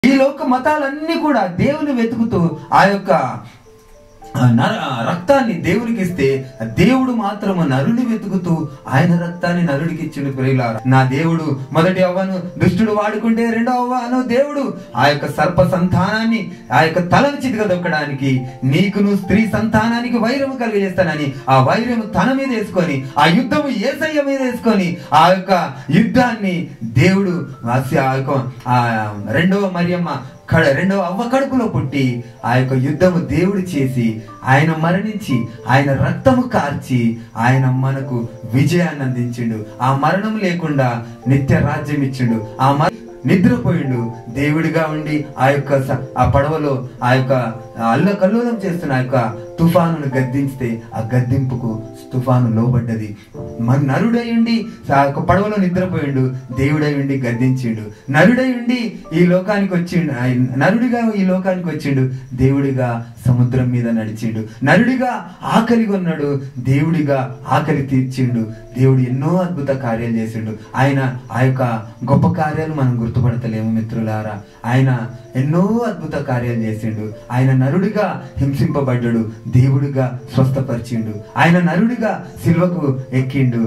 ఈ లోక మతాలన్నీ కూడా దేవుని వెతుకుతూ ఆ యొక్క ఆ నర ఆ రక్తాన్ని దేవునికి ఇస్తే ఆ దేవుడు మాత్రము నరుని వెతుకుతూ ఆయన రక్తాన్ని నరుడికి ఇచ్చిండు ప్రియులారా నా దేవుడు మొదటి అవ్వను దుష్టుడు వాడుకుంటే రెండో అవ్వను దేవుడు ఆ యొక్క సర్ప సంతానాన్ని ఆ యొక్క తలను చితకదొక్కడానికి నీకును స్త్రీ సంతానానికి వైరము కలిగజేస్తానని ఆ వైరము తన మీద వేసుకొని ఆ యుద్ధము ఏసయ్య మీద వేసుకొని ఆ యొక్క యుద్ధాన్ని దేవుడు ఆ యొక్క ఆ రెండవ మరియమ్మ కడ రెండవ అవ్వ కడుపులో పుట్టి ఆ యొక్క యుద్ధము దేవుడు చేసి ఆయన మరణించి ఆయన రక్తము కార్చి ఆయన మనకు విజయాన్ని అందించిండు ఆ మరణం లేకుండా నిత్య రాజ్యం ఇచ్చిండు ఆ మ- నిద్రపోయిండు దేవుడిగా ఉండి ఆ యొక్క స- ఆ పడవలో ఆ యొక్క అల్ల కల్లోలం చేస్తున్న ఆ యొక్క తుఫానును గద్దించితే ఆ గద్దింపుకు తుఫాను లోబడ్డది మన నరుడై ఉండి ఆ యొక్క పడవలో నిద్రపోయిండు దేవుడై ఉండి గద్దించిండు నరుడై ఉండి ఈ లోకానికి వచ్చిండు ఆయన నరుడిగా ఈ లోకానికి వచ్చిండు దేవుడిగా సముద్రం మీద నడిచిండు నరుడిగా ఆకలి కొన్నాడు దేవుడిగా ఆకలి తీర్చిండు దేవుడు ఎన్నో అద్భుత కార్యాలు చేసిండు ఆయన ఆ యొక్క గొప్ప కార్యాలు మనం గుర్తుపడతలేము మిత్రులారా ఆయన ఎన్నో అద్భుత కార్యాలు చేసిండు ఆయన నరుడిగా హింసింపబడ్డాడు దేవుడిగా స్వస్థపరిచిండు ఆయన నరుడిగా సిల్వకు ఎక్కిండు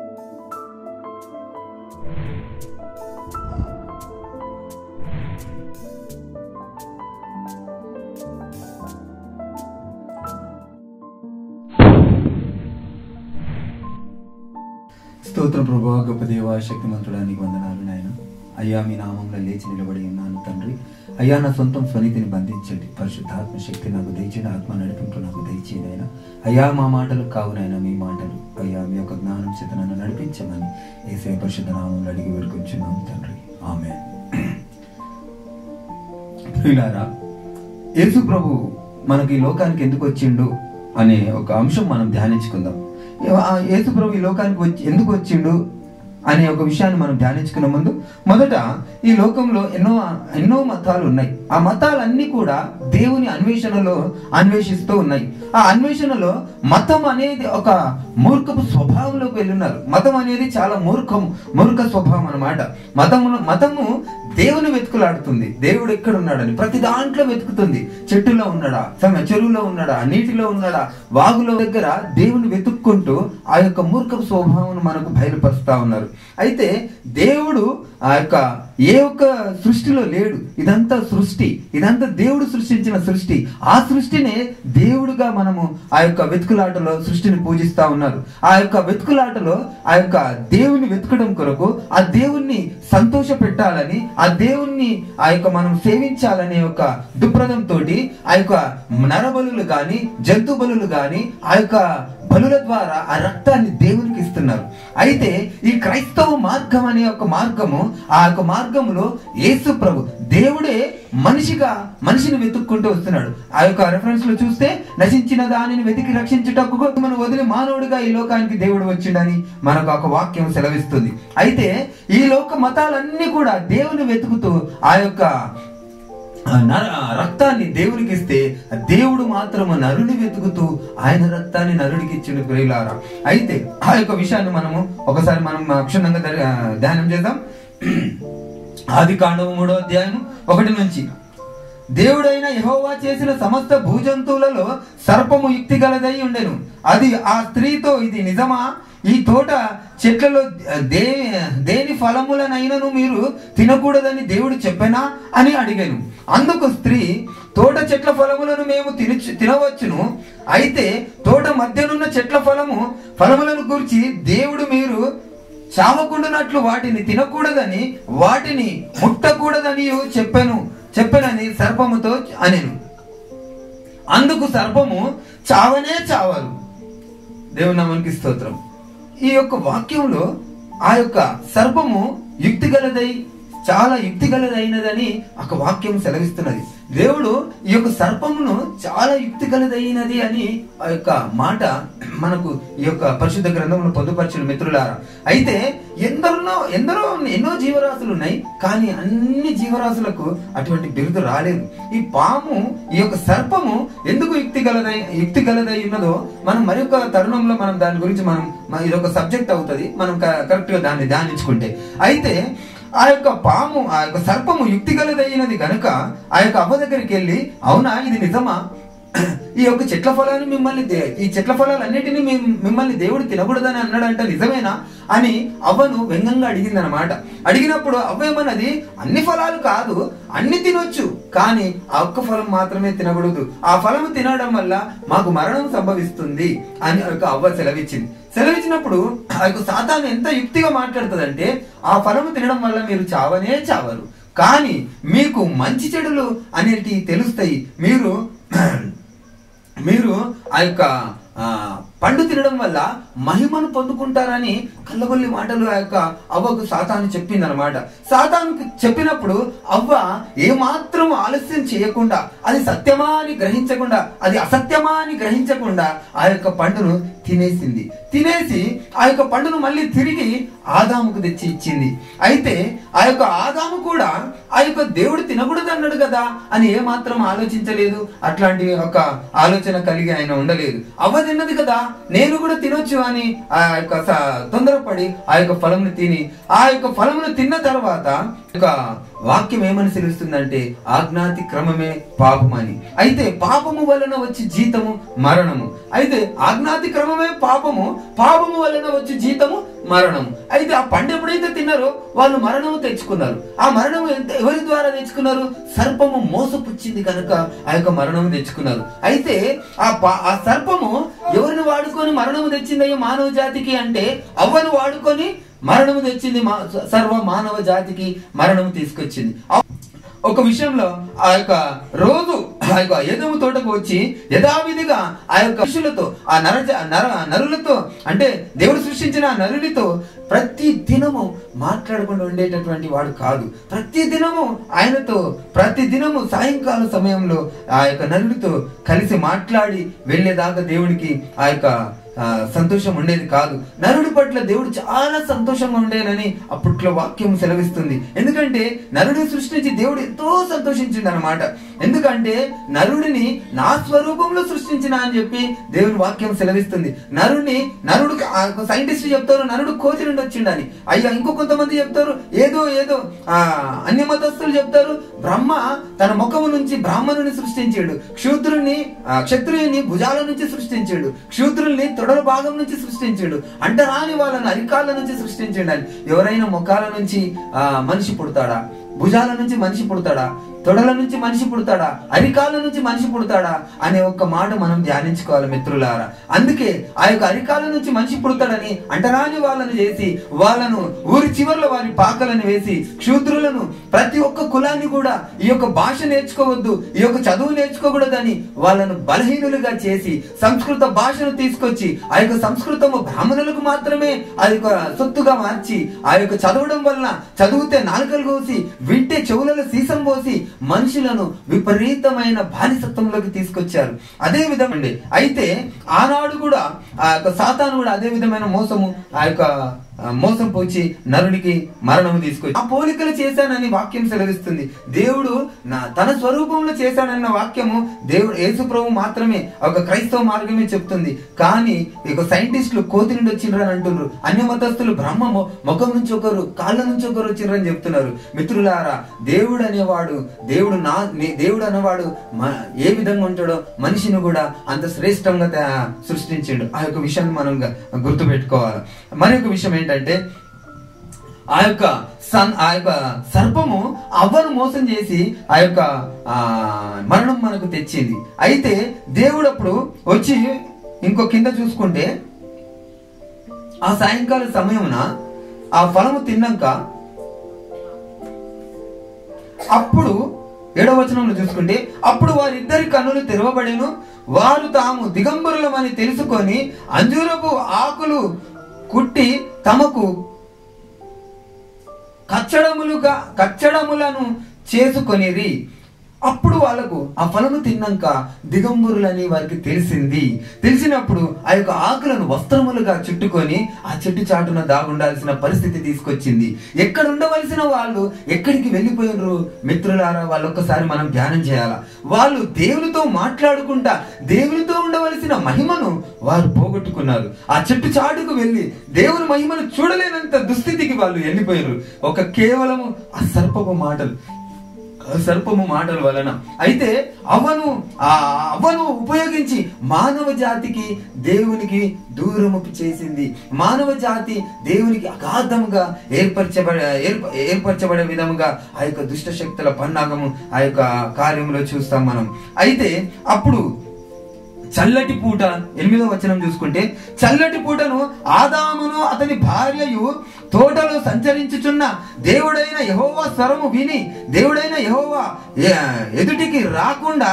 స్తోత్రం ప్రభా గొప్ప దేవ శక్తిమంతుడానికి వందనాలు నాయన అయ్యా మీ నామంలో లేచి నిలబడి ఉన్నాను తండ్రి అయ్యా నా సొంతం స్వనీతిని బంధించండి పరిశుద్ధాత్మ శక్తి నాకు దయచేయండి ఆత్మ నడిపింపు నాకు దయచేయండి ఆయన అయ్యా మా మాటలు కావు నాయన మీ మాటలు అయ్యా మీ యొక్క జ్ఞానం చేత నన్ను నడిపించమని ఏసే పరిశుద్ధ నామంలో అడిగి వేడుకొంచున్నాం తండ్రి ఆమె ప్రియులారా యేసు ప్రభు మనకి ఈ లోకానికి ఎందుకు వచ్చిండు అనే ఒక అంశం మనం ధ్యానించుకుందాం ఆ యేసు ప్రభు ఈ లోకానికి వచ్చి ఎందుకు వచ్చిండు అనే ఒక విషయాన్ని మనం ధ్యానించుకునే ముందు మొదట ఈ లోకంలో ఎన్నో ఎన్నో మతాలు ఉన్నాయి ఆ మతాలన్నీ కూడా దేవుని అన్వేషణలో అన్వేషిస్తూ ఉన్నాయి ఆ అన్వేషణలో మతం అనేది ఒక మూర్ఖపు స్వభావంలోకి వెళ్ళున్నారు మతం అనేది చాలా మూర్ఖం మూర్ఖ స్వభావం అన్నమాట మతము మతము దేవుని వెతుకులాడుతుంది దేవుడు ఎక్కడ ఉన్నాడని ప్రతి దాంట్లో వెతుకుతుంది చెట్టులో ఉన్నాడా సమ చెరువులో ఉన్నాడా నీటిలో ఉన్నాడా వాగులో దగ్గర దేవుని వెతుక్కుంటూ ఆ యొక్క మూర్ఖ స్వభావం మనకు బయలుపరుస్తా ఉన్నారు అయితే దేవుడు ఆ యొక్క ఏ ఒక్క సృష్టిలో లేడు ఇదంతా సృష్టి ఇదంతా దేవుడు సృష్టించిన సృష్టి ఆ సృష్టినే దేవుడుగా మనము ఆ యొక్క వెతుకులాటలో సృష్టిని పూజిస్తా ఉన్నారు ఆ యొక్క వెతుకులాటలో ఆ యొక్క దేవుని వెతకడం కొరకు ఆ దేవుణ్ణి సంతోష పెట్టాలని ఆ దేవుణ్ణి ఆ యొక్క మనం సేవించాలనే ఒక దుప్రదంతో ఆ యొక్క నరబలులు గాని జంతు బలులు గాని ఆ యొక్క బలుల ద్వారా ఆ రక్తాన్ని దేవునికి ఇస్తున్నారు అయితే ఈ క్రైస్తవ మార్గం అనే ఒక మార్గము ఆ యొక్క మార్గములో యేసు ప్రభు దేవుడే మనిషిగా మనిషిని వెతుక్కుంటూ వస్తున్నాడు ఆ యొక్క రెఫరెన్స్ లో చూస్తే నశించిన దానిని వెతికి రక్షించుటకు మనం వదిలి మానవుడిగా ఈ లోకానికి దేవుడు వచ్చిండని మనకు ఒక వాక్యం సెలవిస్తుంది అయితే ఈ లోక మతాలన్నీ కూడా దేవుని వెతుకుతూ ఆ యొక్క ఆ నర ఆ రక్తాన్ని దేవునికి ఇస్తే ఆ దేవుడు మాత్రము నరుని వెతుకుతూ ఆయన రక్తాన్ని నరుడికి ఇచ్చిండు ప్రియులారా అయితే ఆ యొక్క విషయాన్ని మనము ఒకసారి మనం క్షుణ్ణంగా ధరి- ఆ, ధ్యానం చేద్దాం ఆది కాండము మూడో అధ్యాయం ఒకటి నుంచి దేవుడైన యెహోవా చేసిన సమస్త భూజంతువులలో సర్పము యుక్తి గలదై ఉండెను అది ఆ స్త్రీతో ఇది నిజమా ఈ తోట చెట్లలో దే దేని ఫలములనైనను మీరు తినకూడదని దేవుడు చెప్పెనా అని అడిగాను అందుకు స్త్రీ తోట చెట్ల ఫలములను మేము తినచ్చు తినవచ్చును అయితే తోట మధ్యనున్న చెట్ల ఫలము ఫలములను గురించి దేవుడు మీరు చావకుండునట్లు వాటిని తినకూడదని వాటిని ముట్టకూడదని చెప్పాను చెప్పానని సర్పముతో అనెను అందుకు సర్పము చావనే చావరు దేవుని నామానికి స్తోత్రం ఈ యొక్క వాక్యంలో ఆ యొక్క సర్పము యుక్తిగలదై చాలా యుక్తిగలదైనదని ఒక వాక్యం సెలవిస్తున్నది దేవుడు ఈ యొక్క సర్పమును చాలా యుక్తిగలదైనది అని ఆ యొక్క మాట మనకు ఈ యొక్క పరిశుద్ధ గ్రంథంలో పొందుపరిచిన మిత్రులారా అయితే ఎందరినో ఎందరో ఎన్నో జీవరాశులు ఉన్నాయి కానీ అన్ని జీవరాశులకు అటువంటి బిరుదు రాలేదు ఈ పాము ఈ యొక్క సర్పము ఎందుకు యుక్తి గలదై యుక్తి గలదై ఉన్నదో మనం మరి ఒక తరుణంలో మనం దాని గురించి మనం మ- ఇది ఒక సబ్జెక్ట్ అవుతుంది మనం కరెక్ట్ గా దాన్ని ధ్యానించుకుంటే అయితే ఆ యొక్క పాము ఆ యొక్క సర్పము యుక్తి గలదైనది గనుక ఆ యొక్క అవ్వ దగ్గరికి వెళ్ళి అవునా ఇది నిజమా ఈ యొక్క చెట్ల ఫలాన్ని మిమ్మల్ని దే- ఈ చెట్ల ఫలాలన్నిటినీ మిమ్- మిమ్మల్ని దేవుడు తినకూడదని అన్నాడంట నిజమేనా అని అవ్వను వ్యంగంగా అడిగిందనమాట అడిగినప్పుడు అవ్వ ఏమన్నది అన్ని ఫలాలు కాదు అన్ని తినొచ్చు కానీ ఆ ఒక్క ఫలం మాత్రమే తినకూడదు ఆ ఫలం తినడం వల్ల మాకు మరణం సంభవిస్తుంది అని ఒక అవ్వ సెలవిచ్చింది సెలవిచ్చినప్పుడు ఆ యొక్క సాతాను ఎంత యుక్తిగా మాట్లాడుతుందంటే ఆ ఫలము తినడం వల్ల మీరు చావనే చావరు కానీ మీకు మంచి చెడులు అనేటివి తెలుస్తాయి మీరు మీరు ఆ యొక్క ఆ, పండు తినడం వల్ల మహిమను పొందుకుంటారని కళ్ళగొల్లి మాటలు ఆ యొక్క అవ్వకు సాతాను చెప్పిందనమాట సాతానుకు చెప్పినప్పుడు అవ్వ ఏమాత్రం ఆలస్యం చేయకుండా అది సత్యమా అని గ్రహించకుండా అది అసత్యమా అని గ్రహించకుండా ఆ యొక్క పండును తినేసింది తినేసి ఆ యొక్క పండును మళ్ళీ తిరిగి ఆదాముకు తెచ్చి ఇచ్చింది అయితే ఆ యొక్క ఆదాము కూడా ఆ యొక్క దేవుడు తినకూడదు అన్నాడు కదా అని ఏమాత్రం ఆలోచించలేదు అట్లాంటి ఒక ఆలోచన కలిగి ఆయన ఉండలేదు అవ్వ తిన్నది కదా నేను కూడా తినొచ్చు అని ఆ యొక్క స- తొందరపడి ఆ యొక్క ఫలంను తిని ఆ యొక్క ఫలమును తిన్న తర్వాత యొక్క వాక్యం ఏమని తెలుస్తుందంటే ఆజ్ఞాతి క్రమమే పాపమని అయితే పాపము వలన వచ్చి జీతము మరణము అయితే ఆజ్ఞాతి క్రమమే పాపము పాపము వలన వచ్చి జీతము మరణము అయితే ఆ పండు ఎప్పుడైతే తిన్నారో వాళ్ళు మరణము తెచ్చుకున్నారు ఆ మరణము ఎంత ఎవరి ద్వారా తెచ్చుకున్నారు సర్పము మోసపుచ్చింది కనుక ఆ యొక్క మరణము తెచ్చుకున్నారు అయితే ఆ పా- ఆ సర్పము ఎవరిని వాడుకొని మరణము తెచ్చిందయ్యో మానవ జాతికి అంటే అవ్వను వాడుకొని మరణము తెచ్చింది మా సర్వ మానవ జాతికి మరణము తీసుకొచ్చింది ఆ- ఒక విషయంలో ఆ యొక్క రోజు ఆ యొక్క ఎదుము తోటకు వచ్చి యథావిధిగా ఆ యొక్క మనుషులతో ఆ నర నర నరులతో అంటే దేవుడు సృష్టించిన ఆ నరులతో ప్రతి దినము మాట్లాడకుండా ఉండేటటువంటి వాడు కాదు ప్రతి దినము ఆయనతో ప్రతి దినము సాయంకాల సమయంలో ఆ యొక్క నరుడితో కలిసి మాట్లాడి వెళ్ళేదాకా దేవునికి ఆ యొక్క ఆ, సంతోషం ఉండేది కాదు నరుడి పట్ల దేవుడు చాలా సంతోషంగా ఉండేనని అప్పట్లో వాక్యం సెలవిస్తుంది ఎందుకంటే నరుడిని సృష్టించి దేవుడు ఎంతో సంతోషించింది అనమాట ఎందుకంటే నరుడిని నా స్వరూపంలో సృష్టించిన అని చెప్పి దేవుని వాక్యం సెలవిస్తుంది నరుడిని నరుడు సైంటిస్ట్ చెప్తారు నరుడు కోతి నుండి వచ్చిండని అయ్యా ఇంకో కొంతమంది చెప్తారు ఏదో ఏదో ఆ అన్య మతస్థులు చెప్తారు బ్రహ్మ తన ముఖము నుంచి బ్రాహ్మణుని సృష్టించాడు క్షూద్రుని ఆ, క్షత్రియుని భుజాల నుంచి సృష్టించాడు క్షూద్రుల్ని తొడల భాగం నుంచి సృష్టించాడు అంటరాని వాళ్ళని అరికాళ్ళ నుంచి సృష్టించాడు అని ఎవరైనా ముఖాల నుంచి ఆ, మనిషి పుడతాడా భుజాల నుంచి మనిషి పుడతాడా తొడల నుంచి మనిషి పుడతాడా అరికాల నుంచి మనిషి పుడతాడా అనే ఒక్క మాట మనం ధ్యానించుకోవాలి మిత్రులారా అందుకే ఆ యొక్క అరికాల నుంచి మనిషి పుడతాడని అంటరాని వాళ్ళను చేసి వాళ్ళను ఊరి చివర్లో వారి పాకలను వేసి క్షూద్రులను ప్రతి ఒక్క కులాన్ని కూడా ఈ యొక్క భాష నేర్చుకోవద్దు ఈ యొక్క చదువు నేర్చుకోకూడదని వాళ్ళను బలహీనులుగా చేసి సంస్కృత భాషను తీసుకొచ్చి ఆ యొక్క సంస్కృతము బ్రాహ్మణులకు మాత్రమే అది ఒక సొత్తుగా మార్చి ఆ యొక్క చదవడం వలన చదివితే నాలుకలు కోసి వింటే చెవులలో సీసం పోసి మనుషులను విపరీతమైన బానిసత్వంలోకి తీసుకొచ్చారు అదే విధమండి అయితే ఆనాడు కూడా ఆ యొక్క సాతాను కూడా అదే విధమైన మోసము ఆ యొక్క ఆ, మోసం పోచి నరుడికి మరణము తీసుకొచ్చి ఆ పోలికలు చేశానని వాక్యం సెలవిస్తుంది దేవుడు నా తన స్వరూపంలో చేశానన్న వాక్యము దేవుడు యేసు ప్రభు మాత్రమే ఒక క్రైస్తవ మార్గమే చెప్తుంది కానీ ఇక సైంటిస్టులు కోతి నుండి వచ్చిండ్రు అని అంటున్నారు అన్య మతస్థులు బ్రహ్మము ముఖం నుంచి ఒకరు కాళ్ళ నుంచి ఒకరు వచ్చిండ్రు అని చెప్తున్నారు మిత్రులారా దేవుడు అనేవాడు దేవుడు నా నే- దేవుడు అనేవాడు మ- ఏ విధంగా ఉంటాడో మనిషిని కూడా అంత శ్రేష్టంగా తయా- సృష్టించిండు ఆ యొక్క విషయాన్ని మనం గ- గుర్తుపెట్టుకోవాలి మరి ఒక విషయం ఏంటంటే ఆ యొక్క సన్ ఆ యొక్క సర్పము అవ్వను మోసం చేసి ఆ యొక్క ఆ మరణం మనకు తెచ్చింది అయితే దేవుడు అప్పుడు వచ్చి ఇంకో కింద చూసుకుంటే ఆ సాయంకాల సమయమున ఆ ఫలము తిన్నాక అప్పుడు ఏడవ వచనంలో చూసుకుంటే అప్పుడు వారిద్దరి కన్నులు తెరవబడేను వారు తాము దిగంబరులమని తెలుసుకొని అంజూరపు ఆకులు కుట్టి తమకు కచ్చడములుగా కచ్చడములను చేసుకొనిరి అప్పుడు వాళ్ళకు ఆ ఫలము తిన్నాక దిగంబరులని వారికి తెలిసింది తెలిసినప్పుడు ఆ యొక్క ఆకులను వస్త్రములుగా చుట్టుకొని ఆ చెట్టు చాటున దాగుండాల్సిన పరిస్థితి తీసుకొచ్చింది ఎక్కడ ఉండవలసిన వాళ్ళు ఎక్కడికి వెళ్ళిపోయినరు మిత్రులారా వాళ్ళు ఒక్కసారి మనం ధ్యానం చేయాలా వాళ్ళు దేవునితో మాట్లాడుకుంటా దేవునితో ఉండవలసిన మహిమను వారు పోగొట్టుకున్నారు ఆ చెట్టు చాటుకు వెళ్ళి దేవుని మహిమను చూడలేనంత దుస్థితికి వాళ్ళు వెళ్ళిపోయారు ఒక కేవలము ఆ సర్పపు మాటలు ఆ సర్పము మాటల వలన అయితే అవను ఆ అవను ఉపయోగించి మానవ జాతికి దేవునికి దూరము చేసింది మానవ జాతి దేవునికి అగాధముగా ఏర్పరచబడే ఏర్ప- ఏర్పరచబడే విధముగా ఆ యొక్క దుష్ట శక్తుల పన్నాగము ఆ యొక్క కార్యంలో చూస్తాం మనం అయితే అప్పుడు చల్లటి పూట ఎనిమిదో వచనం చూసుకుంటే చల్లటి పూటను ఆదామును అతని భార్యయు తోటలో సంచరించుచున్న దేవుడైన యహోవా స్వరము విని దేవుడైన యహోవా ఎ- ఎదుటికి రాకుండా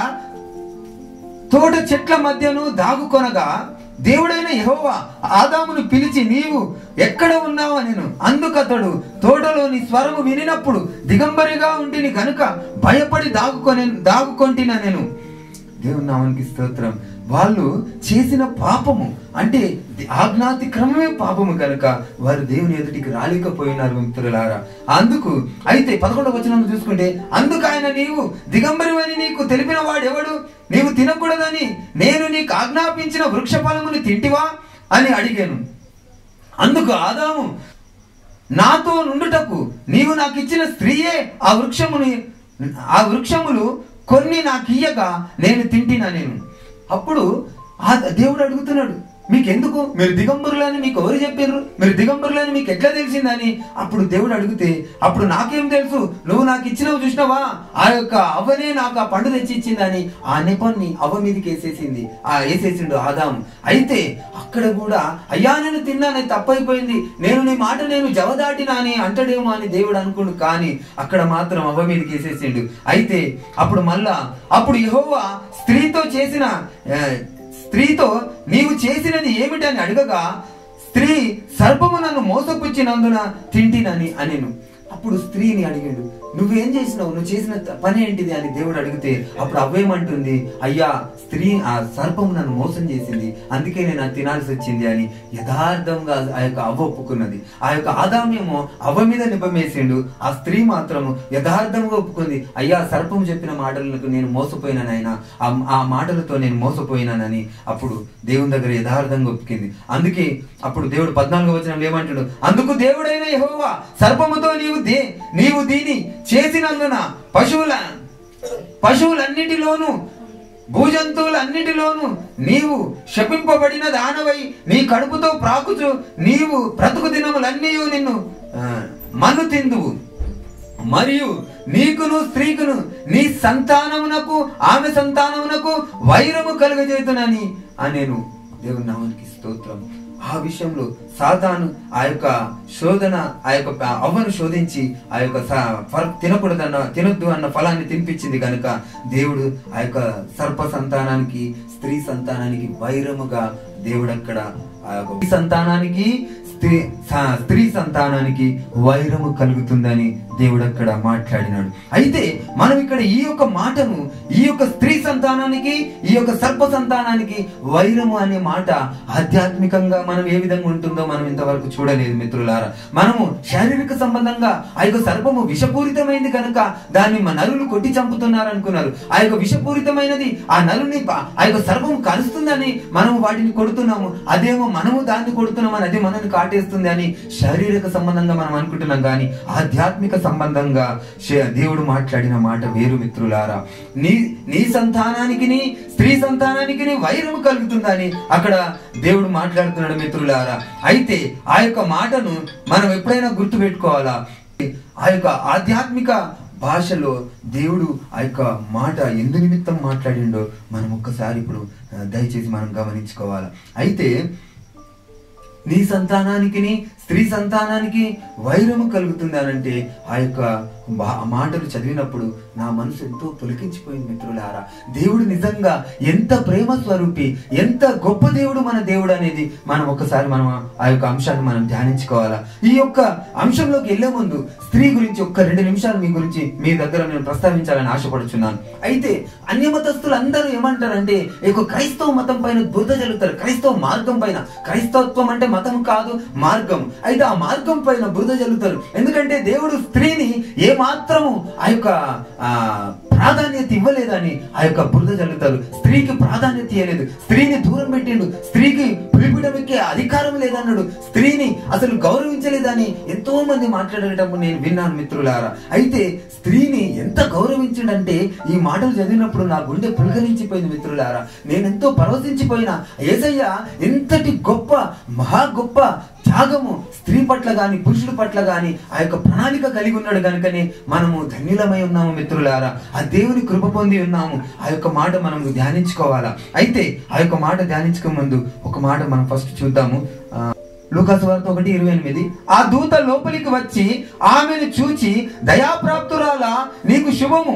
తోట చెట్ల మధ్యను దాగుకొనగా దేవుడైన యెహోవా ఆదామును పిలిచి నీవు ఎక్కడ ఉన్నావు నేను అందుకతడు తోటలోని స్వరము వినినప్పుడు దిగంబరిగా ఉంటిని గనుక భయపడి దాగుకొని దాగుకొంటిన నేను దేవుని నామానికి స్తోత్రం వాళ్ళు చేసిన పాపము అంటే ఆజ్ఞాతిక్రమమే పాపము కనుక వారు దేవుని ఎదుటికి రాలేకపోయినారు మిత్రులారా అందుకు అయితే పదకొండవ వచనం చూసుకుంటే అందుకు ఆయన నీవు దిగంబరివని నీకు తెలిపిన వాడెవడు నీవు తినకూడదని నేను నీకు ఆజ్ఞాపించిన వృక్ష ఫలముని తింటివా అని అడిగాను అందుకు ఆదాము నాతో నుండుటకు నీవు నాకు ఇచ్చిన స్త్రీయే ఆ వృక్షముని ఆ వృక్షములు కొన్ని నాకు ఇయ్యగా నేను తింటినా నేను అప్పుడు ఆ దేవుడు అడుగుతున్నాడు మీకు ఎందుకు మీరు దిగంబరులని మీకు ఎవరు చెప్పారు మీరు దిగంబరులని మీకు ఎట్లా తెలిసిందని అప్పుడు దేవుడు అడిగితే అప్పుడు నాకేం తెలుసు నువ్వు నాకు ఇచ్చినవి చూసినావా ఆ యొక్క అవ్వనే నాకు ఆ పండు తెచ్చి ఇచ్చిందని ఆ నెపాన్ని అవ్వ మీదకి వేసేసింది ఆ వేసేసిండు ఆదాము అయితే అక్కడ కూడా అయ్యా నేను తిన్నానే తప్పైపోయింది నేను నీ మాట నేను జవదాటినా అని అంటడేమో అని దేవుడు అనుకుండు కానీ అక్కడ మాత్రం అవ్వ మీదకి వేసేసిండు అయితే అప్పుడు మళ్ళా అప్పుడు యెహోవా స్త్రీతో చేసిన ఆ, స్త్రీతో నీవు చేసినది ఏమిటని అడగగా స్త్రీ సర్పము నన్ను మోసపుచ్చినందున తింటినని అనెను అప్పుడు స్త్రీని అడిగాడు నువ్వేం చేసినావు నువ్వు చేసిన త- పని ఏంటిది అని దేవుడు అడిగితే అప్పుడు అవ్వేమంటుంది అయ్యా స్త్రీ ఆ సర్పము నన్ను మోసం చేసింది అందుకే నేను అది తినాల్సి వచ్చింది అని యథార్థంగా ఆ యొక్క అవ్వ ఒప్పుకున్నది ఆ యొక్క ఆదామేమో అవ్వ మీద నిపమేసిండు ఆ స్త్రీ మాత్రము యథార్థంగా ఒప్పుకుంది అయ్యా సర్పం చెప్పిన మాటలకు నేను మోసపోయినానైనా ఆ ఆ మాటలతో నేను మోసపోయినానని అప్పుడు దేవుని దగ్గర యథార్థంగా ఒప్పుకుంది అందుకే అప్పుడు దేవుడు పద్నాలుగో వచనం ఏమంటాడు అందుకు దేవుడైన యెహోవా సర్పముతో నీవు దే నీవు దీని చేసినందున పశువుల పశువులన్నిటిలోను భూజంతువులన్నిటిలోను నీవు శపింపబడిన దానవై నీ కడుపుతో ప్రాకుచు నీవు బ్రతుకు దినములన్నీ నిన్ను ఆ, మన్ను తిందువు మరియు నీకును స్త్రీకును నీ సంతానమునకు ఆమె సంతానమునకు వైరము కలుగజేతునని అనేను దేవుని నామానికి స్తోత్రం ఆ విషయంలో సాతాను ఆ యొక్క శోధన ఆ యొక్క అవ్వను శోధించి ఆ యొక్క స- ఫల- తినకూడదన్న తినొద్దు అన్న ఫలాన్ని తినిపించింది కనుక దేవుడు ఆ యొక్క సర్ప సంతానానికి స్త్రీ సంతానానికి వైరముగా దేవుడు అక్కడ ఆ యొక్క స్త్రీ సంతానానికి స్త్రీ స- స్త్రీ సంతానానికి వైరము కలుగుతుందని దేవుడు అక్కడ మాట్లాడినాడు అయితే మనం ఇక్కడ ఈ యొక్క మాటను ఈ యొక్క స్త్రీ సంతానానికి ఈ యొక్క సర్ప సంతానానికి వైరము అనే మాట ఆధ్యాత్మికంగా మనం ఏ విధంగా ఉంటుందో మనం ఇంతవరకు చూడలేదు మిత్రులారా మనము శారీరక సంబంధంగా ఆ యొక్క సర్పము విషపూరితమైంది కనుక దాన్ని మా నరులు కొట్టి చంపుతున్నారు అనుకున్నారు ఆ యొక్క విషపూరితమైనది ఆ నరుని ప- ఆ యొక్క సర్పము కలుస్తుందని మనము వాటిని కొడుతున్నాము అదేమో మనము దాన్ని కొడుతున్నామని అది మనల్ని కాటేస్తుంది అని శారీరక సంబంధంగా మనం అనుకుంటున్నాం కానీ ఆధ్యాత్మిక సంబంధంగా శ- దేవుడు మాట్లాడిన మాట వేరు మిత్రులారా నీ నీ సంతానానికి స్త్రీ సంతానానికి వైరము కలుగుతుందని అక్కడ దేవుడు మాట్లాడుతున్నాడు మిత్రులారా అయితే ఆ యొక్క మాటను మనం ఎప్పుడైనా గుర్తు పెట్టుకోవాలా ఆ యొక్క ఆధ్యాత్మిక భాషలో దేవుడు ఆ యొక్క మాట ఎందు నిమిత్తం మాట్లాడిండో మనం ఒక్కసారి ఇప్పుడు ఆ, దయచేసి మనం గమనించుకోవాలి అయితే నీ సంతానానికి స్త్రీ సంతానానికి వైరము కలుగుతుంది అనంటే ఆ యొక్క బా- ఆ మాటలు చదివినప్పుడు నా మనసు ఎంతో పులికించిపోయింది మిత్రులారా దేవుడు నిజంగా ఎంత ప్రేమ స్వరూపి ఎంత గొప్ప దేవుడు మన దేవుడు అనేది మనం ఒకసారి మనం ఆ యొక్క అంశాన్ని మనం ధ్యానించుకోవాలా ఈ యొక్క అంశంలోకి వెళ్లే ముందు స్త్రీ గురించి ఒక్క రెండు నిమిషాలు మీ గురించి మీ దగ్గర నేను ప్రస్తావించాలని ఆశపడుచున్నాను అయితే అన్య మతస్థులు అందరూ ఏమంటారంటే ఈ యొక్క క్రైస్తవ మతం పైన బురద జల్లుతారు క్రైస్తవ మార్గం పైన క్రైస్తవత్వం అంటే మతం కాదు మార్గం అయితే ఆ మార్గం పైన బురద జల్లుతారు ఎందుకంటే దేవుడు స్త్రీని ఏ మాత్రము ఆ యొక్క ఆ ప్రాధాన్యత ఇవ్వలేదని ఆ యొక్క బురద జల్లుతారు స్త్రీకి ప్రాధాన్యత ఇవ్వలేదు స్త్రీని దూరం పెట్టిండు స్త్రీకి పిలిపిడం ఎక్కే అధికారం లేదన్నాడు స్త్రీని అసలు గౌరవించలేదని ఎంతో మంది మాట్లాడేటప్పుడు నేను విన్నాను మిత్రులారా అయితే స్త్రీని ఎంత గౌరవించిండంటే ఈ మాటలు చదివినప్పుడు నా గుండె పులకరించిపోయింది మిత్రులారా నేను ఎంతో పరవశించిపోయిన ఏసయ్య ఎంతటి గొప్ప మహా గొప్ప త్యాగము స్త్రీ పట్ల గాని పురుషుడి పట్ల గాని ఆ యొక్క ప్రణాళిక కలిగి ఉన్నాడు కనుకనే మనము ధన్యులమై ఉన్నాము మిత్రులారా ఆ దేవుని కృప పొంది ఉన్నాము ఆ యొక్క మాట మనం ధ్యానించుకోవాలా అయితే ఆ యొక్క మాట ధ్యానించుకో ముందు ఒక మాట మనం ఫస్ట్ చూద్దాము ఆ, లూకాసు వార్త ఒకటి ఇరవై ఎనిమిది ఆ దూత లోపలికి వచ్చి ఆమెను చూచి దయాప్రాప్తురాలా నీకు శుభము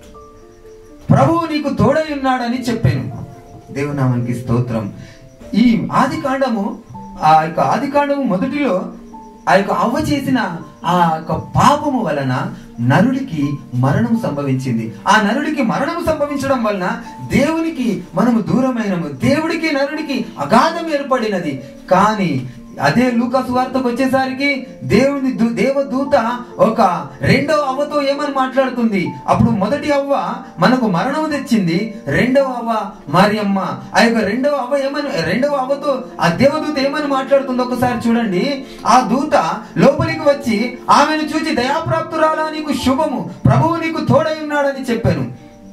ప్రభువు నీకు తోడై ఉన్నాడని చెప్పాను దేవునామానికి స్తోత్రం ఈ ఆది కాండము ఆ యొక్క ఆది కాండము మొదటిలో ఆ యొక్క అవ్వ చేసిన ఆ యొక్క పాపము వలన నరుడికి మరణం సంభవించింది ఆ నరుడికి మరణం సంభవించడం వలన దేవునికి మనము దూరమైనము దేవుడికి నరుడికి అగాధం ఏర్పడినది కానీ అదే లూకాసు వార్తకు వచ్చేసరికి దేవుని దూ- దేవదూత ఒక రెండవ అవ్వతో ఏమని మాట్లాడుతుంది అప్పుడు మొదటి అవ్వ మనకు మరణం తెచ్చింది రెండవ అవ్వ మరియమ్మ ఆ యొక్క రెండవ అవ్వ ఏమని రెండవ అవ్వతో ఆ దేవదూత ఏమని మాట్లాడుతుందో ఒకసారి చూడండి ఆ దూత లోపలికి వచ్చి ఆమెను చూచి దయాప్రాప్తురాలా నీకు శుభము ప్రభువు నీకు తోడై ఉన్నాడని చెప్పాను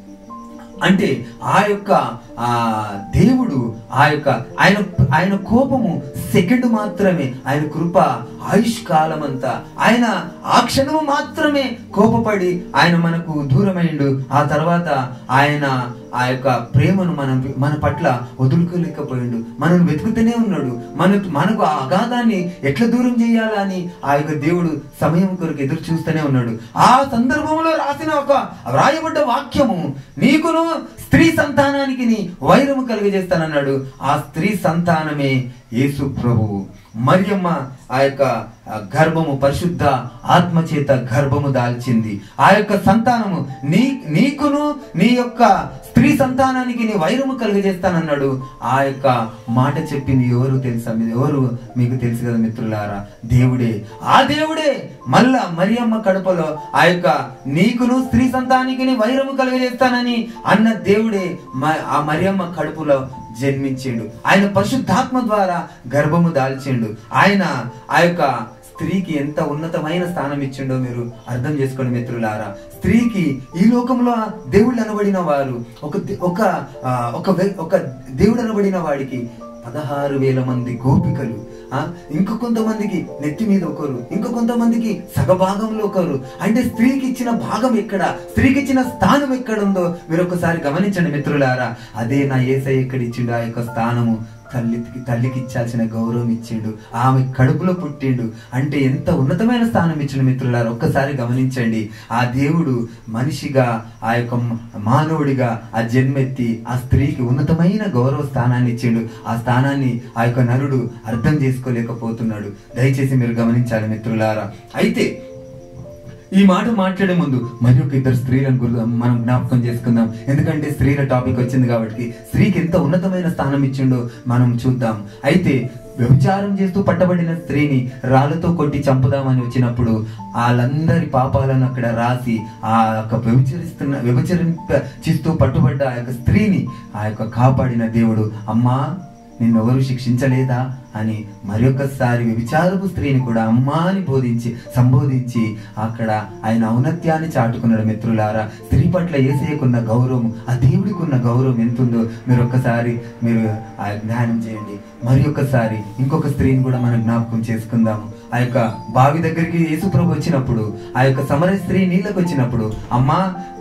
అంటే ఆ యొక్క ఆ దేవుడు ఆ యొక్క ఆయన ఆయన కోపము సెకండ్ మాత్రమే ఆయన కృప ఆయుష్ కాలం అంతా ఆయన ఆ క్షణము మాత్రమే కోపపడి ఆయన మనకు దూరమైండు ఆ తర్వాత ఆయన ఆ యొక్క ప్రేమను మనం మన పట్ల వదులుకోలేకపోయిండు మనల్ని వెతుకుతూనే ఉన్నాడు మన మనకు ఆ అగాధాన్ని ఎట్లా దూరం చేయాలా అని ఆ యొక్క దేవుడు సమయం కొరకు ఎదురు చూస్తూనే ఉన్నాడు ఆ సందర్భంలో రాసిన ఒక వ్రాయబడ్డ వాక్యము నీకును స్త్రీ సంతానానికి నీ వైరము కలిగజేస్తానన్నాడు ఆ స్త్రీ సంతానమే యేసు ప్రభువు మరియమ్మ ఆ యొక్క ఆ గర్భము పరిశుద్ధ ఆత్మ చేత గర్భము దాల్చింది ఆ యొక్క సంతానము నీ నీకును నీ యొక్క స్త్రీ సంతానానికి నీ వైరము కలుగజేస్తానన్నాడు ఆ యొక్క మాట చెప్పింది ఎవరు తెలుసా మీ- ఎవరు మీకు తెలుసు కదా మిత్రులారా దేవుడే ఆ దేవుడే మళ్ళా మరియమ్మ కడుపలో ఆ యొక్క నీకును స్త్రీ సంతానానికి నీ వైరము కలుగజేస్తానని అన్న దేవుడే మ- ఆ మరియమ్మ కడుపులో జన్మించిండు ఆయన పరిశుద్ధాత్మ ద్వారా గర్భము దాల్చిండు ఆయన ఆ యొక్క స్త్రీకి ఎంత ఉన్నతమైన స్థానం ఇచ్చిండో మీరు అర్థం చేసుకోండి మిత్రులారా స్త్రీకి ఈ లోకంలో దేవుళ్ళు అనబడిన వారు ఒక దే- ఒక ఆ, ఒక వ్య- ఒక దేవుడు అనబడిన వాడికి పదహారు వేల మంది గోపికలు ఆ ఇంక కొంతమందికి నెత్తి మీద ఒకరు ఇంక కొంతమందికి సగభాగంలో ఒకరు అంటే స్త్రీకి ఇచ్చిన భాగం ఎక్కడ స్త్రీకి ఇచ్చిన స్థానం ఎక్కడ ఉందో మీరు ఒకసారి గమనించండి మిత్రులారా అదే నా ఏసై ఎక్కడ ఇచ్చిండు ఆ యొక్క స్థానము తల్లికి తల్లికి ఇచ్చాల్సిన గౌరవం ఇచ్చిండు ఆమె కడుపులో పుట్టిండు అంటే ఎంత ఉన్నతమైన స్థానం ఇచ్చిండు మిత్రులారా ఒక్కసారి గమనించండి ఆ దేవుడు మనిషిగా ఆ యొక్క మ- మానవుడిగా ఆ జన్మెత్తి ఆ స్త్రీకి ఉన్నతమైన గౌరవ స్థానాన్ని ఇచ్చిండు ఆ స్థానాన్ని ఆ యొక్క నరుడు అర్థం చేసుకోలేకపోతున్నాడు దయచేసి మీరు గమనించాలి మిత్రులారా అయితే ఈ మాట మాట్లాడే ముందు మరి ఒక ఇద్దరు స్త్రీలను గుర్తు మనం జ్ఞాపకం చేసుకుందాం ఎందుకంటే స్త్రీల టాపిక్ వచ్చింది కాబట్టి స్త్రీకి ఎంత ఉన్నతమైన స్థానం ఇచ్చిండో మనం చూద్దాం అయితే వ్యభిచారం చేస్తూ పట్టబడిన స్త్రీని రాళ్ళతో కొట్టి చంపుదామని వచ్చినప్పుడు వాళ్ళందరి పాపాలను అక్కడ రాసి ఆ యొక్క వ్యభిచరిస్తున్న వ్యభిచరింప చేస్తూ పట్టుబడ్డ ఆ యొక్క స్త్రీని ఆ యొక్క కాపాడిన దేవుడు అమ్మా నిన్నెవరు శిక్షించలేదా అని మరొకసారి వ్యభిచారపు స్త్రీని కూడా అమ్మా అని బోధించి సంబోధించి అక్కడ ఆయన ఔన్నత్యాన్ని చాటుకున్నాడు మిత్రులారా స్త్రీ పట్ల ఏసేయకున్న గౌరవం ఆ దేవుడికి ఉన్న గౌరవం ఎంతుందో మీరు ఒక్కసారి మీరు ఆ జ్ఞానం చేయండి మరి ఒక్కసారి ఇంకొక స్త్రీని కూడా మనం జ్ఞాపకం చేసుకుందాము ఆ యొక్క బావి దగ్గరికి యేసుప్రభు వచ్చినప్పుడు ఆ యొక్క సమర స్త్రీ నీళ్ళకి వచ్చినప్పుడు అమ్మా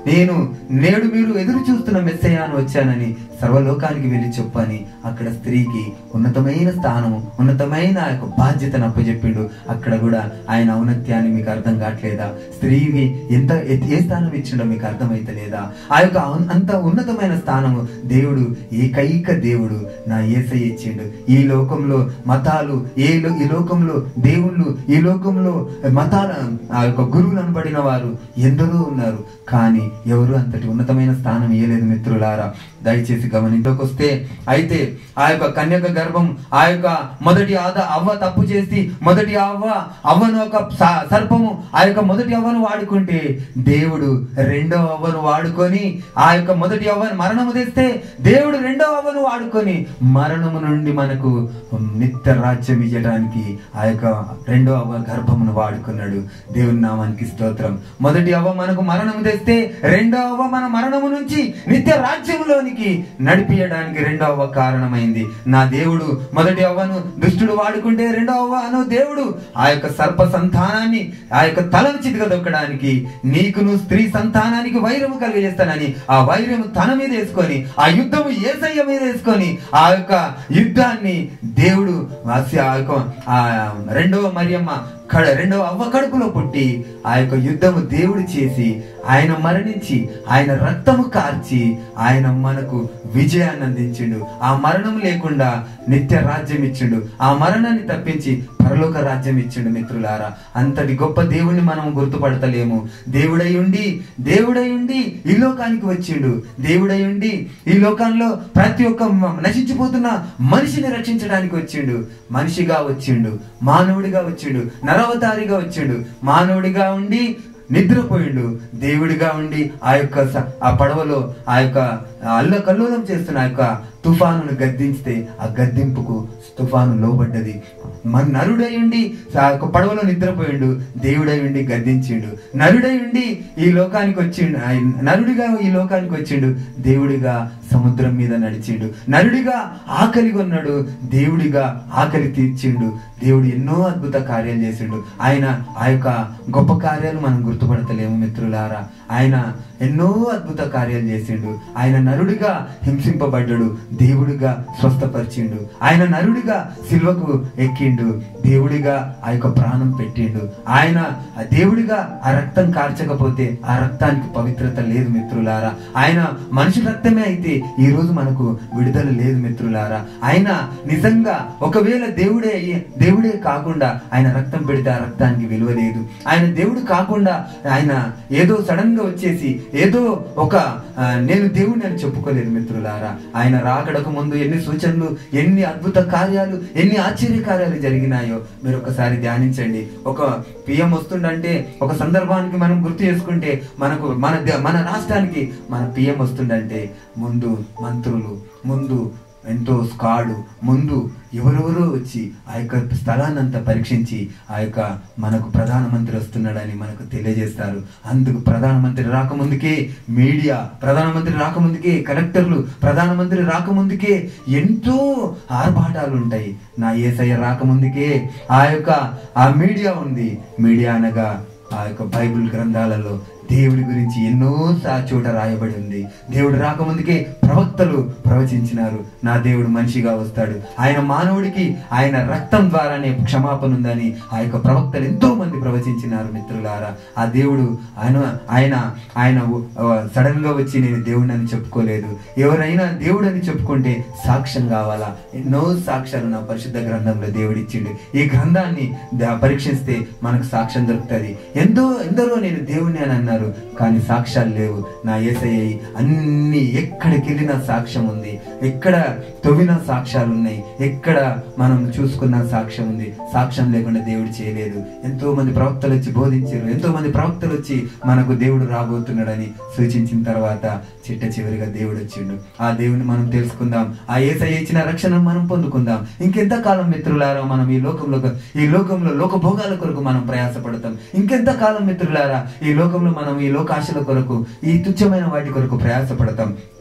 నేను నేడు మీరు ఎదురు చూస్తున్న మెస్సయాను వచ్చానని సర్వలోకానికి వెళ్ళి చెప్పని అక్కడ స్త్రీకి ఉన్నతమైన స్థానము ఉన్నతమైన ఆ యొక్క బాధ్యతను అప్పచెప్పిండు అక్కడ కూడా ఆయన ఔన్నత్యాన్ని మీకు అర్థం కావట్లేదా స్త్రీకి ఎంత ఎత్- ఏ స్థానం ఇచ్చిండో మీకు అర్థమైతలేదా ఆ యొక్క ఔన్- అంత ఉన్నతమైన స్థానము దేవుడు ఏకైక దేవుడు నా ఏసై ఇచ్చిండు ఈ లోకంలో మతాలు ఏ లో- ఈ లోకంలో దేవుళ్ళు ఈ లోకంలో మతాల ఆ యొక్క గురువులు అనబడిన వారు ఎందరో ఉన్నారు కానీ ఎవరు అంతటి ఉన్నతమైన స్థానం ఇయ్యలేదు మిత్రులారా దయచేసి గమనించకు వస్తే అయితే ఆ యొక్క కన్యక గర్భం ఆ యొక్క మొదటి ఆద అవ్వ తప్పు చేసి మొదటి అవ్వ అవ్వను ఒక స- సర్పము ఆ యొక్క మొదటి అవ్వను వాడుకుంటే దేవుడు రెండో అవ్వను వాడుకొని ఆ యొక్క మొదటి అవ్వను మరణము తెస్తే దేవుడు రెండో అవ్వను వాడుకొని మరణము నుండి మనకు నిత్య రాజ్యం ఇవ్వడానికి ఆ యొక్క రెండో అవ్వ గర్భమును వాడుకున్నాడు దేవుని నామానికి స్తోత్రం మొదటి అవ్వ మనకు మరణము తెస్తే రెండో అవ్వ మన మరణము నుంచి నిత్య రాజ్యంలోనికి నడిపియడానికి రెండో అవ్వ కారణమైంది నా దేవుడు మొదటి అవ్వను దుష్టుడు వాడుకుంటే రెండో అవ్వను దేవుడు ఆ యొక్క సర్ప సంతానాన్ని ఆ యొక్క తలను చితకదొక్కడానికి నీకును స్త్రీ సంతానానికి వైరము కలిగజేస్తానని ఆ వైరము తన మీద వేసుకొని ఆ యుద్ధము ఏసయ్య మీద వేసుకొని ఆ యొక్క యుద్ధాన్ని దేవుడు అసి- ఆ యొక్క ఆ రెండవ మరియమ్మ కడ రెండవ అవ్వ కడుపులో పుట్టి ఆ యొక్క యుద్ధము దేవుడు చేసి ఆయన మరణించి ఆయన రక్తము కార్చి ఆయన మనకు విజయాన్ని అందించిండు ఆ మరణం లేకుండా నిత్య రాజ్యం ఇచ్చిండు ఆ మరణాన్ని తప్పించి పరలోక రాజ్యం ఇచ్చిండు మిత్రులారా అంతటి గొప్ప దేవుణ్ణి మనం గుర్తుపడతలేము దేవుడై ఉండి దేవుడై ఉండి ఈ లోకానికి వచ్చిండు దేవుడై ఉండి ఈ లోకంలో ప్రతి ఒక్క మ- నశించిపోతున్న మనిషిని రక్షించడానికి వచ్చిండు మనిషిగా వచ్చిండు మానవుడిగా వచ్చిండు నరవతారిగా వచ్చిండు మానవుడిగా ఉండి నిద్రపోయిండు దేవుడిగా ఉండి ఆ యొక్క స- ఆ పడవలో ఆ యొక్క అల్ల కల్లోలం చేస్తున్న ఆ యొక్క తుఫానును గద్దించితే ఆ గద్దింపుకు తుఫాను లోబడ్డది మన నరుడై ఉండి ఆ యొక్క పడవలో నిద్రపోయిండు దేవుడై ఉండి గద్దించిండు నరుడై ఉండి ఈ లోకానికి వచ్చిండు ఆయన నరుడిగా ఈ లోకానికి వచ్చిండు దేవుడిగా సముద్రం మీద నడిచిండు నరుడిగా ఆకలి కొన్నాడు దేవుడిగా ఆకలి తీర్చిండు దేవుడు ఎన్నో అద్భుత కార్యాలు చేసిండు ఆయన ఆ యొక్క గొప్ప కార్యాలు మనం గుర్తుపడతలేము మిత్రులారా ఆయన ఎన్నో అద్భుత కార్యాలు చేసిండు ఆయన నరుడిగా హింసింపబడ్డాడు దేవుడిగా స్వస్థపరిచిండు ఆయన నరుడిగా సిల్వకు ఎక్కిండు దేవుడిగా ఆ యొక్క ప్రాణం పెట్టిండు ఆయన ఆ దేవుడిగా ఆ రక్తం కార్చకపోతే ఆ రక్తానికి పవిత్రత లేదు మిత్రులారా ఆయన మనిషి రక్తమే అయితే ఈ రోజు మనకు విడుదల లేదు మిత్రులారా ఆయన నిజంగా ఒకవేళ దేవుడే అయ్యి- దేవుడే కాకుండా ఆయన రక్తం పెడితే ఆ రక్తానికి విలువ లేదు ఆయన దేవుడు కాకుండా ఆయన ఏదో సడన్ గా వచ్చేసి ఏదో ఒక ఆ, నేను దేవుడిని అని చెప్పుకోలేదు మిత్రులారా ఆయన రాకడకు ముందు ఎన్ని సూచనలు ఎన్ని అద్భుత కార్యాలు ఎన్ని ఆశ్చర్య కార్యాలు జరిగినాయో మీరు ఒకసారి ధ్యానించండి ఒక పిఎం వస్తుండంటే ఒక సందర్భానికి మనం గుర్తు చేసుకుంటే మనకు మన దే- మన రాష్ట్రానికి మన పిఎం వస్తుండంటే ముందు మంత్రులు ముందు ఎంతో స్కాడు ముందు ఎవరెవరో వచ్చి ఆ యొక్క స్థలాన్ని అంతా పరీక్షించి ఆ యొక్క మనకు ప్రధానమంత్రి వస్తున్నాడని మనకు తెలియజేస్తారు అందుకు ప్రధానమంత్రి రాకముందుకే మీడియా ప్రధానమంత్రి రాకముందుకే కలెక్టర్లు ప్రధానమంత్రి రాకముందుకే ఎంతో ఆర్భాటాలు ఉంటాయి నా ఏసయ్య రాకముందుకే ఆ యొక్క ఆ మీడియా ఉంది మీడియా అనగా ఆ యొక్క బైబిల్ గ్రంథాలలో దేవుడి గురించి ఎన్నో సా- చోట రాయబడి ఉంది దేవుడు రాకముందుకే ప్రవక్తలు ప్రవచించినారు నా దేవుడు మనిషిగా వస్తాడు ఆయన మానవుడికి ఆయన రక్తం ద్వారానే క్షమాపణ ఉందని ఆ యొక్క ప్రవక్తలు ఎంతో మంది ప్రవచించినారు మిత్రులారా ఆ దేవుడు ఆయన ఆయన ఆయన సడన్ గా వచ్చి నేను దేవుడిని అని చెప్పుకోలేదు ఎవరైనా దేవుడు అని చెప్పుకుంటే సాక్ష్యం కావాలా ఎన్నో సాక్ష్యాలు నా పరిశుద్ధ గ్రంథంలో దేవుడు ఇచ్చిండు ఈ గ్రంథాన్ని ద- పరీక్షిస్తే మనకు సాక్ష్యం దొరుకుతుంది ఎంతో ఎందరో నేను దేవుణ్ణి అని అన్నారు కానీ సాక్ష్యాలు లేవు నా ఏసయ్య అన్ని ఎక్కడికి వెళ్ళినా సాక్ష్యం ఉంది ఎక్కడ తవ్విన సాక్ష్యాలు ఉన్నాయి ఎక్కడ మనం చూసుకున్న సాక్ష్యం ఉంది సాక్ష్యం లేకుండా దేవుడు చేయలేదు ఎంతో మంది ప్రవక్తలు వచ్చి బోధించారు ఎంతో మంది ప్రవక్తలు వచ్చి మనకు దేవుడు రాబోతున్నాడని సూచించిన తర్వాత చిట్ట చివరిగా దేవుడు వచ్చిండు ఆ దేవుని మనం తెలుసుకుందాం ఆ ఏసయ్య ఇచ్చిన రక్షణ మనం పొందుకుందాం ఇంకెంత కాలం మిత్రులారా మనం ఈ లోకంలో ఈ లోకంలో లోక భోగాల కొరకు మనం ప్రయాసపడతాం ఇంకెంత కాలం మిత్రులారా ఈ లోకంలో మనం ఈ లోకాశల కొరకు ఈ తుచ్చమైన వాటి కొరకు ప్రయాసపడతాం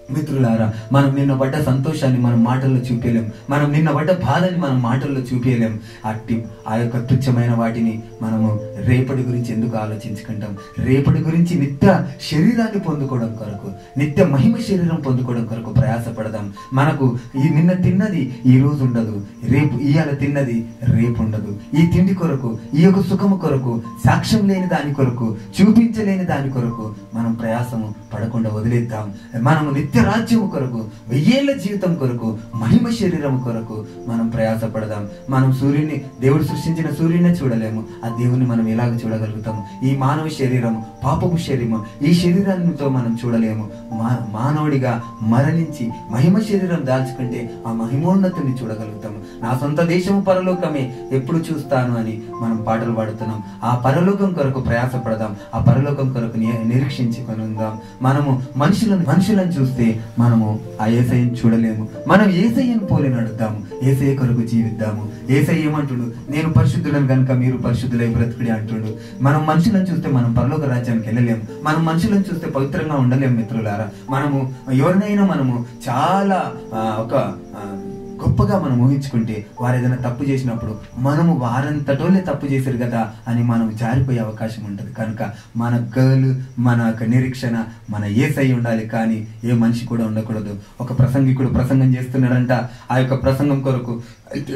మిత్రులారా మనం నిన్న పడ్డ సంతోషాన్ని మనం మాటల్లో చూపించలేం మనం నిన్న పడ్డ బాధని మనం మాటల్లో చూపించలేం అట్టి ఆ యొక్క తుచ్చమైన వాటిని మనము రేపటి గురించి ఎందుకు ఆలోచించుకుంటాం రేపటి గురించి నిత్య శరీరాన్ని పొందుకోవడం కొరకు నిత్య మహిమ శరీరం పొందుకోవడం కొరకు ప్రయాసపడదాం మనకు ఈ నిన్న తిన్నది ఈ రోజు ఉండదు రేపు ఇవాళ తిన్నది రేపు ఉండదు ఈ తిండి కొరకు ఈ యొక్క సుఖము కొరకు సాక్ష్యం లేని దాని కొరకు చూపించలేని దాని కొరకు మనం ప్రయాసము పడకుండా వదిలేద్దాం మనము నిత్య రాజ్యము కొరకు వెయ్యేళ్ల జీవితం కొరకు మహిమ శరీరం కొరకు మనం ప్రయాసపడదాం మనం సూర్యుని దేవుడు సృష్టించిన సూర్యునే చూడలేము ఆ దేవుని మనం ఎలాగ చూడగలుగుతాము ఈ మానవ శరీరం పాపపు శరీరం ఈ శరీరాలతో మనం చూడలేము మా మానవుడిగా మరణించి మహిమ శరీరం దాల్చుకుంటే ఆ మహిమోన్నతిని చూడగలుగుతాము నా సొంత దేశము పరలోకమే ఎప్పుడు చూస్తాను అని మనం పాటలు పాడుతున్నాం ఆ పరలోకం కొరకు ప్రయాసపడదాం ఆ పరలోకం కొరకు ని- నిరీక్షించుకొని ఉందాం మనము మనుషులను మనుషులను చూస్తే మనము ఆ ఏసయ్యను చూడలేము మనం ఏసయ్యను పోలి నడుద్దాము ఏసయ్య కొరకు జీవిద్దాము ఏసయ్య ఏమంటుడు నేను పరిశుద్ధులను కనుక మీరు పరిశుద్ధులై బ్రతుకుడి అంటుడు మనం మనుషులను చూస్తే మనం పరలోక రాజ్యానికి వెళ్ళలేము మనం మనుషులను చూస్తే పవిత్రంగా ఉండలేము మిత్రులారా మనము ఎవరినైనా మనము చాలా ఆ, ఒక ఆ, గొప్పగా మనం ఊహించుకుంటే వారు ఏదైనా తప్పు చేసినప్పుడు మనము వారంతటోళ్ళే తప్పు చేశారు కదా అని మనం జారిపోయే అవకాశం ఉంటుంది కనుక మన గర్ల్ మన యొక్క నిరీక్షణ మన ఏసై ఉండాలి కానీ ఏ మనిషి కూడా ఉండకూడదు ఒక ప్రసంగికుడు ప్రసంగం చేస్తున్నాడంట ఆ యొక్క ప్రసంగం కొరకు అయితే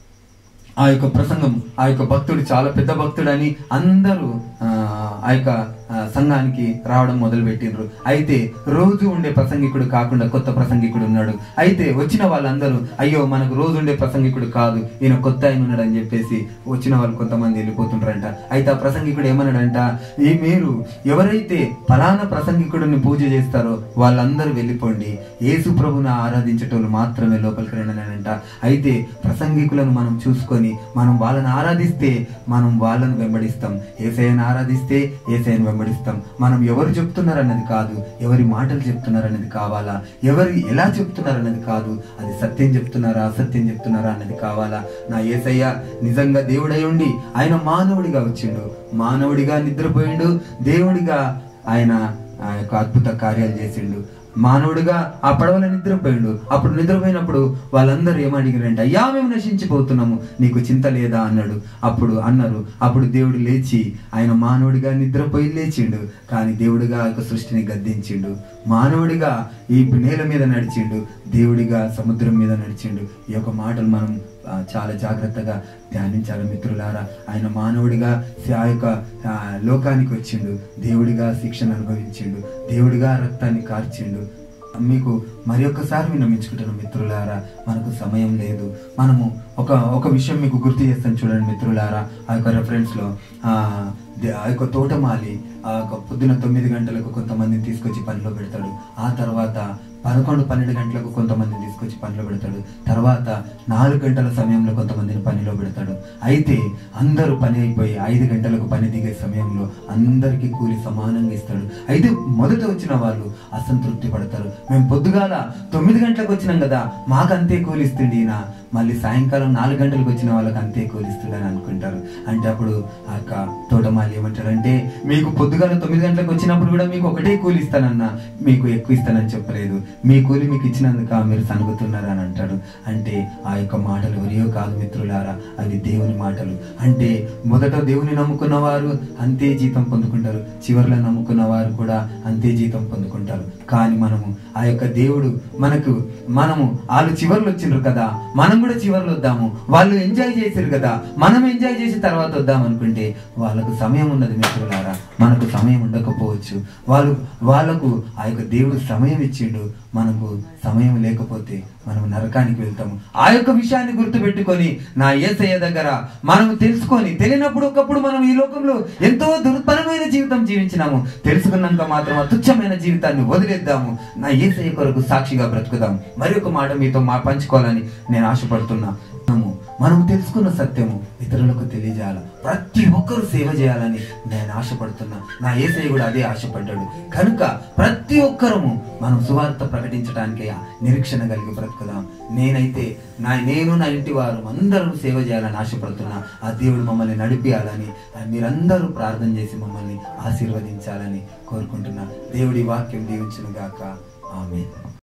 ఆ యొక్క ప్రసంగం ఆ యొక్క భక్తుడు చాలా పెద్ద భక్తుడని అందరూ ఆ, ఆ యొక్క ఆ, సంఘానికి రావడం మొదలు పెట్టిండ్రు అయితే రోజు ఉండే ప్రసంగికుడు కాకుండా కొత్త ప్రసంగికుడు ఉన్నాడు అయితే వచ్చిన వాళ్ళందరూ అయ్యో మనకు రోజు ఉండే ప్రసంగికుడు కాదు ఈయన కొత్త ఆయన ఉన్నాడు అని చెప్పేసి వచ్చిన వాళ్ళు కొంతమంది వెళ్ళిపోతుండ్రంట అయితే ఆ ప్రసంగికుడు ఏమన్నాడంట ఈ మీరు ఎవరైతే ఫలానా ప్రసంగికుడిని పూజ చేస్తారో వాళ్ళందరూ వెళ్ళిపోండి యేసు ప్రభుని ఆరాధించేటోళ్ళు మాత్రమే లోపలికి రండి అయితే ప్రసంగికులను మనం చూసుకొని మనం వాళ్ళని ఆరాధిస్తే మనం వాళ్ళను వెంబడిస్తాం ఏసైని ఆరాధిస్తే ఏసైని వెంబడిస్తాం మనం ఎవరు చెప్తున్నారు అన్నది కాదు ఎవరి మాటలు చెప్తున్నారు అన్నది కావాలా ఎవరు ఎలా చెప్తున్నారు అన్నది కాదు అది సత్యం చెప్తున్నారా అసత్యం చెప్తున్నారా అన్నది కావాలా నా ఏసయ్య నిజంగా దేవుడై ఉండి ఆయన మానవుడిగా వచ్చిండు మానవుడిగా నిద్రపోయిండు దేవుడిగా ఆయన ఆ యొక్క అద్భుత కార్యాలు చేసిండు మానవుడిగా ఆ పడవలో నిద్రపోయిండు అప్పుడు నిద్రపోయినప్పుడు వాళ్ళందరూ ఏమడిగారంటే అయ్యా మేము నశించిపోతున్నాము నీకు చింత లేదా అన్నాడు అప్పుడు అన్నారు అప్పుడు దేవుడు లేచి ఆయన మానవుడిగా నిద్రపోయి లేచిండు కానీ దేవుడిగా ఆ యొక్క సృష్టిని గద్దించిండు మానవుడిగా ఈ నేల మీద నడిచిండు దేవుడిగా సముద్రం మీద నడిచిండు ఈ యొక్క మాటలు మనం ఆ, చాలా జాగ్రత్తగా ధ్యానించాలి మిత్రులారా ఆయన మానవుడిగా ఆ యొక్క ఆ, లోకానికి వచ్చిండు దేవుడిగా శిక్షణ అనుభవించిండు దేవుడిగా రక్తాన్ని కార్చిండు మీకు మరి ఒక్కసారి విన్నమించుకుంటున్నాం మిత్రులారా మనకు సమయం లేదు మనము ఒక ఒక విషయం మీకు గుర్తు చేస్తాను చూడండి మిత్రులారా ఆ యొక్క రెఫరెన్స్ లో ఆ దే- ఆ యొక్క తోటమాలి ఆ యొక్క పొద్దున తొమ్మిది గంటలకు కొంతమందిని తీసుకొచ్చి పనిలో పెడతాడు ఆ తర్వాత పదకొండు పన్నెండు గంటలకు కొంతమందిని తీసుకొచ్చి పనిలో పెడతాడు తర్వాత నాలుగు గంటల సమయంలో కొంతమందిని పనిలో పెడతాడు అయితే అందరూ పని అయిపోయి ఐదు గంటలకు పని దిగే సమయంలో అందరికీ కూలి సమానంగా ఇస్తాడు అయితే మొదట వచ్చిన వాళ్ళు అసంతృప్తి పడతారు మేము పొద్దుగాల తొమ్మిది గంటలకు వచ్చినాం కదా మాకు అంతే కూలి ఇస్తుంది ఈయన మళ్ళీ సాయంకాలం నాలుగు గంటలకు వచ్చిన వాళ్ళకి అంతే కూలి ఇస్తుందని అనుకుంటారు అంటే అప్పుడు ఆ యొక్క తోటమాలి ఏమంటారంటే మీకు పొద్దుగాల తొమ్మిది గంటలకు వచ్చినప్పుడు కూడా మీకు ఒకటే కూలి ఇస్తానన్నా మీకు ఎక్కువ ఇస్తానని చెప్పలేదు మీ కూలి మీకు ఇచ్చినందుక మీరు సనుగుతున్నారు అని అంటాడు అంటే ఆ యొక్క మాటలు ఎవరియో కాదు మిత్రులారా అవి దేవుని మాటలు అంటే మొదట దేవుని నమ్ముకున్న వారు అంతే జీతం పొందుకుంటారు చివరిలో నమ్ముకున్న వారు కూడా అంతే జీతం పొందుకుంటారు కానీ మనము ఆ యొక్క దేవుడు మనకు మనము వాళ్ళు చివర్లు వచ్చిండ్రు కదా మనం కూడా చివర్లు వద్దాము వాళ్ళు ఎంజాయ్ చేసారు కదా మనం ఎంజాయ్ చేసిన తర్వాత వద్దాం అనుకుంటే వాళ్ళకు సమయం ఉన్నది మిత్రులారా మనకు సమయం ఉండకపోవచ్చు వాళ్ళు వాళ్ళకు ఆ యొక్క దేవుడు సమయం ఇచ్చిండు మనకు సమయం లేకపోతే మనం నరకానికి వెళ్తాము ఆ యొక్క విషయాన్ని గుర్తుపెట్టుకొని నా ఏసయ్య దగ్గర మనం తెలుసుకొని తెలియనప్పుడు ఒకప్పుడు మనం ఈ లోకంలో ఎంతో దుర్బలమైన జీవితం జీవించినాము తెలుసుకున్నాక మాత్రం ఆ తుచ్చమైన జీవితాన్ని వదిలేద్దాము నా ఏసయ్య కొరకు సాక్షిగా బ్రతుకుదాం మరి ఒక మాట మీతో మా పంచుకోవాలని నేను ఆశపడుతున్నా మనము మనం తెలుసుకున్న సత్యము ఇతరులకు తెలియజేయాలి ప్రతి ఒక్కరూ సేవ చేయాలని నేను ఆశపడుతున్నా నా ఏసయ్య కూడా అదే ఆశపడ్డాడు కనుక ప్రతి ఒక్కరము మనం సువార్త ప్రకటించడానికి నిరీక్షణ కలిగి బ్రతుకుదాం నేనైతే నా నేను నా ఇంటి వారు అందరం సేవ చేయాలని ఆశపడుతున్నా ఆ దేవుడు మమ్మల్ని నడిపియాలని మీరందరూ ప్రార్థన చేసి మమ్మల్ని ఆశీర్వదించాలని కోరుకుంటున్నా దేవుడి వాక్యం దీవించును గాక ఆమె